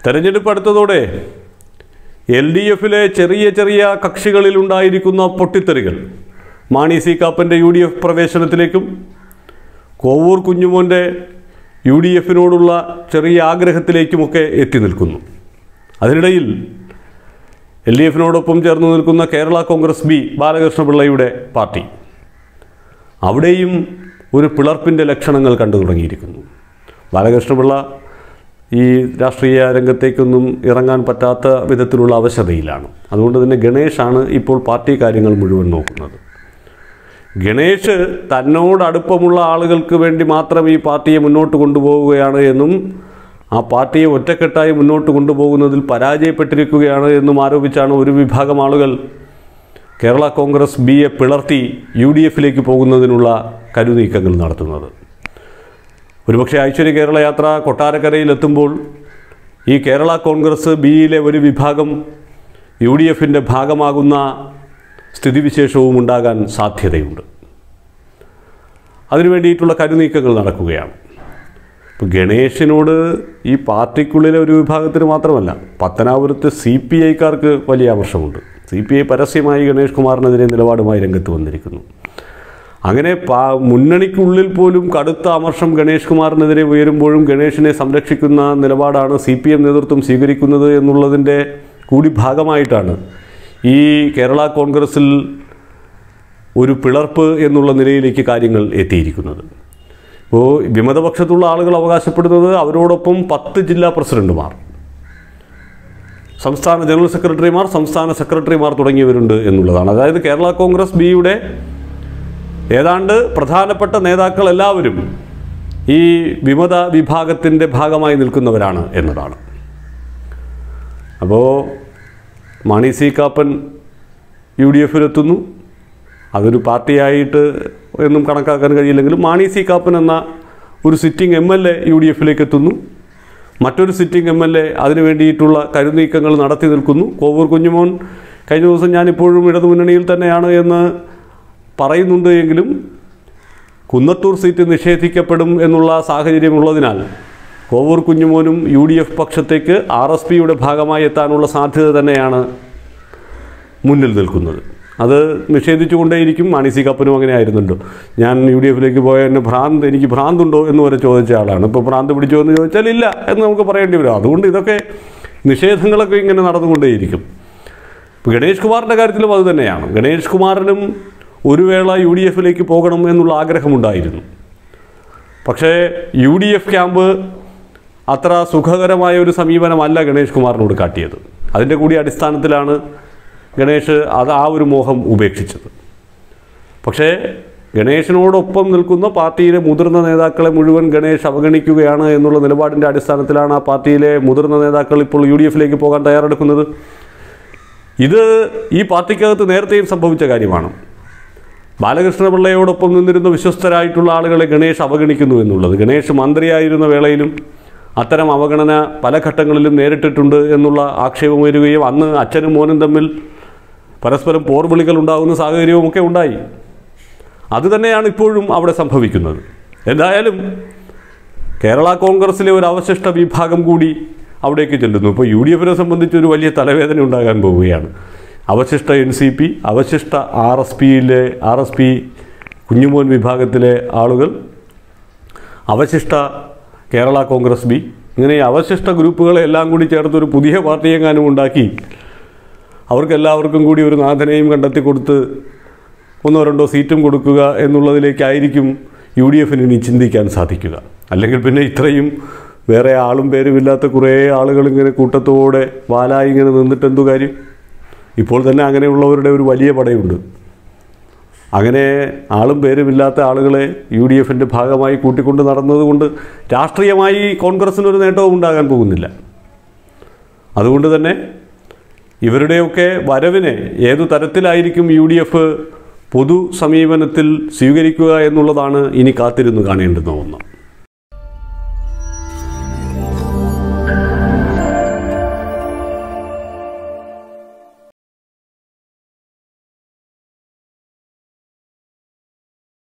തെരഞ്ഞെടുപ്പ് അടുത്തതോടെ L D എഫിലെ ചെറിയ ചെറിയ കക്ഷികളിലുണ്ടായിരിക്കുന്ന പൊട്ടിത്തെറികൾ മാണി സി കാപ്പൻ്റെ യു ഡി എഫ് പ്രവേശനത്തിലേക്കും കോവൂർ കുഞ്ഞുമോൻ്റെ യു ഡി എഫിനോടുള്ള ചെറിയ ആഗ്രഹത്തിലേക്കുമൊക്കെ എത്തി നിൽക്കുന്നു അതിനിടയിൽ എൽ ഡി എഫിനോടൊപ്പം ചേർന്ന് നിൽക്കുന്ന കേരള കോൺഗ്രസ് ബി ബാലകൃഷ്ണപിള്ളയുടെ പാർട്ടി അവിടെയും ഒരു പിളർപ്പിൻ്റെ ലക്ഷണങ്ങൾ കണ്ടു തുടങ്ങിയിരിക്കുന്നു ബാലകൃഷ്ണപിള്ള ഈ രാഷ്ട്രീയ രംഗത്തേക്കൊന്നും ഇറങ്ങാൻ പറ്റാത്ത വിധത്തിലുള്ള അവശതയിലാണ് അതുകൊണ്ട് തന്നെ ഗണേഷാണ് ഇപ്പോൾ പാർട്ടി കാര്യങ്ങൾ മുഴുവൻ നോക്കുന്നത് ഗണേഷ് തന്നോട് അടുപ്പമുള്ള ആളുകൾക്ക് വേണ്ടി മാത്രം ഈ പാർട്ടിയെ മുന്നോട്ട് കൊണ്ടുപോവുകയാണ് എന്നും ആ പാർട്ടിയെ ഒറ്റക്കെട്ടായി മുന്നോട്ട് കൊണ്ടുപോകുന്നതിൽ പരാജയപ്പെട്ടിരിക്കുകയാണ് എന്നും ആരോപിച്ചാണ് ഒരു വിഭാഗം ആളുകൾ കേരള കോൺഗ്രസ് ബിയെ പിളർത്തി യു ഡി എഫിലേക്ക് പോകുന്നതിനുള്ള കരുനീക്കങ്ങൾ നടത്തുന്നത് ഒരുപക്ഷെ ഐശ്വര്യ കേരള യാത്ര കൊട്ടാരക്കരയിലെത്തുമ്പോൾ ഈ കേരള കോൺഗ്രസ് ബിയിലെ ഒരു വിഭാഗം യു ഡി എഫിൻ്റെ ഭാഗമാകുന്ന സ്ഥിതിവിശേഷവും ഉണ്ടാകാൻ സാധ്യതയുണ്ട് അതിനു വേണ്ടിയിട്ടുള്ള കരുനീക്കങ്ങൾ നടക്കുകയാണ് ഇപ്പോൾ ഗണേഷിനോട് ഈ പാർട്ടിക്കുള്ളിലെ ഒരു വിഭാഗത്തിന് മാത്രമല്ല പത്തനാപുരത്ത് സി പി ഐക്കാർക്ക് വലിയ ആമർശമുണ്ട് സി പി ഐ പരസ്യമായി ഗണേഷ് കുമാറിനെതിരെ നിലപാടുമായി രംഗത്ത് വന്നിരിക്കുന്നു അങ്ങനെ പാ മുന്നണിക്കുള്ളിൽ പോലും കടുത്ത അമർഷം ഗണേഷ് കുമാറിനെതിരെ ഉയരുമ്പോഴും ഗണേഷിനെ സംരക്ഷിക്കുന്ന നിലപാടാണ് സി പി എം നേതൃത്വം സ്വീകരിക്കുന്നത് എന്നുള്ളതിൻ്റെ കൂടി ഭാഗമായിട്ടാണ് ഈ കേരള കോൺഗ്രസിൽ ഒരു പിളർപ്പ് എന്നുള്ള നിലയിലേക്ക് കാര്യങ്ങൾ എത്തിയിരിക്കുന്നത് ഇപ്പോൾ വിമതപക്ഷത്തുള്ള ആളുകൾ അവകാശപ്പെടുന്നത് അവരോടൊപ്പം പത്ത് ജില്ലാ പ്രസിഡന്റുമാർ സംസ്ഥാന ജനറൽ സെക്രട്ടറിമാർ സംസ്ഥാന സെക്രട്ടറിമാർ തുടങ്ങിയവരുണ്ട് എന്നുള്ളതാണ് അതായത് കേരള കോൺഗ്രസ് ബിയുടെ ഏതാണ്ട് പ്രധാനപ്പെട്ട നേതാക്കൾ എല്ലാവരും ഈ വിമത വിഭാഗത്തിൻ്റെ ഭാഗമായി നിൽക്കുന്നവരാണ് എന്നതാണ് അപ്പോൾ Mani C Kappan U D എഫിലെത്തുന്നു അതൊരു പാർട്ടിയായിട്ട് എന്നും കണക്കാക്കാൻ കഴിയില്ലെങ്കിലും മാണി സി കാപ്പൻ എന്ന ഒരു sitting M L A U D എഫിലേക്ക് എത്തുന്നു മറ്റൊരു സിറ്റിംഗ് എം എൽ എ അതിനു വേണ്ടിയിട്ടുള്ള കരുനീക്കങ്ങൾ നടത്തി നിൽക്കുന്നു കോവൂർ കുഞ്ഞുമോൻ കഴിഞ്ഞ ദിവസം ഞാനിപ്പോഴും ഇടതുമുന്നണിയിൽ തന്നെയാണ് എന്ന് പറയുന്നുണ്ട് എങ്കിലും കുന്നത്തൂർ സീറ്റ് നിഷേധിക്കപ്പെടും എന്നുള്ള സാഹചര്യമുള്ളതിനാൽ കോവൂർ കുഞ്ഞുമോനും യു ഡി എഫ് പക്ഷത്തേക്ക് ആർ എസ് പിയുടെ ഭാഗമായി എത്താനുള്ള സാധ്യത തന്നെയാണ് മുന്നിൽ നിൽക്കുന്നത് അത് നിഷേധിച്ചുകൊണ്ടേയിരിക്കും മാണി സി കപ്പനും അങ്ങനെ ആയിരുന്നുണ്ടോ ഞാൻ യു ഡി എഫിലേക്ക് പോയ എന്നെ ഭ്രാന്ത് എനിക്ക് ഭ്രാന്തുണ്ടോ എന്ന് വരെ ചോദിച്ച ആളാണ് ഇപ്പോൾ ഭ്രാന്ത് പിടിച്ചോ എന്ന് ചോദിച്ചാൽ ഇല്ല എന്ന് നമുക്ക് പറയേണ്ടി വരും അതുകൊണ്ട് ഇതൊക്കെ നിഷേധങ്ങളൊക്കെ ഇങ്ങനെ നടന്നുകൊണ്ടേയിരിക്കും ഇപ്പോൾ ഗണേഷ് കുമാറിൻ്റെ കാര്യത്തിലും അത് തന്നെയാണ് ഗണേഷ് കുമാറിനും ഒരു വേള യു ഡി എഫിലേക്ക് പോകണം എന്നുള്ള ആഗ്രഹമുണ്ടായിരുന്നു പക്ഷേ യു ഡി എഫ് ക്യാമ്പ് അത്ര സുഖകരമായ ഒരു സമീപനമല്ല ഗണേഷ് കുമാറിനോട് കാട്ടിയത് അതിൻ്റെ കൂടി അടിസ്ഥാനത്തിലാണ് ഗണേഷ് അത് ആ ഒരു മോഹം ഉപേക്ഷിച്ചത് പക്ഷേ ഗണേഷിനോടൊപ്പം നിൽക്കുന്ന പാർട്ടിയിലെ മുതിർന്ന നേതാക്കളെ മുഴുവൻ ഗണേഷ് അവഗണിക്കുകയാണ് എന്നുള്ള നിലപാടിൻ്റെ അടിസ്ഥാനത്തിലാണ് ആ പാർട്ടിയിലെ മുതിർന്ന നേതാക്കൾ ഇപ്പോൾ യു ഡി എഫിലേക്ക് പോകാൻ തയ്യാറെടുക്കുന്നത് ഇത് ഈ പാർട്ടിക്കകത്ത് നേരത്തെയും സംഭവിച്ച കാര്യമാണ് ബാലകൃഷ്ണപിള്ളയോടൊപ്പം നിന്നിരുന്ന വിശ്വസ്തരായിട്ടുള്ള ആളുകളെ ഗണേഷ് അവഗണിക്കുന്നു എന്നുള്ളത് ഗണേഷ് മന്ത്രിയായിരുന്ന വേളയിലും അത്തരം അവഗണന പല ഘട്ടങ്ങളിലും നേരിട്ടിട്ടുണ്ട് എന്നുള്ള ആക്ഷേപം ഉയരുകയും അന്ന് അച്ഛനും മോനും തമ്മിൽ പരസ്പരം പോർവിളികൾ ഉണ്ടാകുന്ന സാഹചര്യവുമൊക്കെ ഉണ്ടായി അതുതന്നെയാണ് ഇപ്പോഴും അവിടെ സംഭവിക്കുന്നത് എന്തായാലും കേരള കോൺഗ്രസിലെ ഒരു അവശിഷ്ട വിഭാഗം കൂടി അവിടേക്ക് ചെല്ലുന്നു ഇപ്പോൾ യു ഡി എഫിനെ സംബന്ധിച്ച് ഒരു വലിയ തലവേദന ഉണ്ടാകാൻ പോവുകയാണ് അവശിഷ്ട എൻ സി പി അവശിഷ്ട ആർ എസ് പിയിലെ ആർ എസ് പി കുഞ്ഞുമോൻ വിഭാഗത്തിലെ ആളുകൾ അവശിഷ്ട കേരള കോൺഗ്രസ് ബി ഇങ്ങനെ ഈ അവശിഷ്ട ഗ്രൂപ്പുകളെ എല്ലാം കൂടി ചേർത്ത് ഒരു പുതിയ പാർട്ടിയെങ്ങാനും ഉണ്ടാക്കി അവർക്കെല്ലാവർക്കും കൂടി ഒരു നാഥനെയും കണ്ടെത്തി കൊടുത്ത് ഒന്നോ രണ്ടോ സീറ്റും കൊടുക്കുക എന്നുള്ളതിലേക്കായിരിക്കും യു ഡി എഫിന് ഇനി ചിന്തിക്കാൻ സാധിക്കുക അല്ലെങ്കിൽ പിന്നെ ഇത്രയും വേറെ ആളും പേരുമില്ലാത്ത കുറേ ആളുകൾ ഇങ്ങനെ കൂട്ടത്തോടെ വാലായി ഇങ്ങനെ നിന്നിട്ട് എന്തു കാര്യം ഇപ്പോൾ തന്നെ അങ്ങനെയുള്ളവരുടെ ഒരു വലിയ പടയുണ്ട് അങ്ങനെ ആളും പേരുമില്ലാത്ത ആളുകളെ യു ഡി എഫിൻ്റെ ഭാഗമായി കൂട്ടിക്കൊണ്ട് നടന്നതുകൊണ്ട് രാഷ്ട്രീയമായി കോൺഗ്രസിനൊരു നേട്ടവും ഉണ്ടാകാൻ പോകുന്നില്ല അതുകൊണ്ട് തന്നെ ഇവരുടെയൊക്കെ വരവിനെ ഏതു തരത്തിലായിരിക്കും യു ഡി എഫ് പൊതു സമീപനത്തിൽ സ്വീകരിക്കുക എന്നുള്ളതാണ് ഇനി കാത്തിരുന്ന് കാണേണ്ടുന്ന ഒന്ന്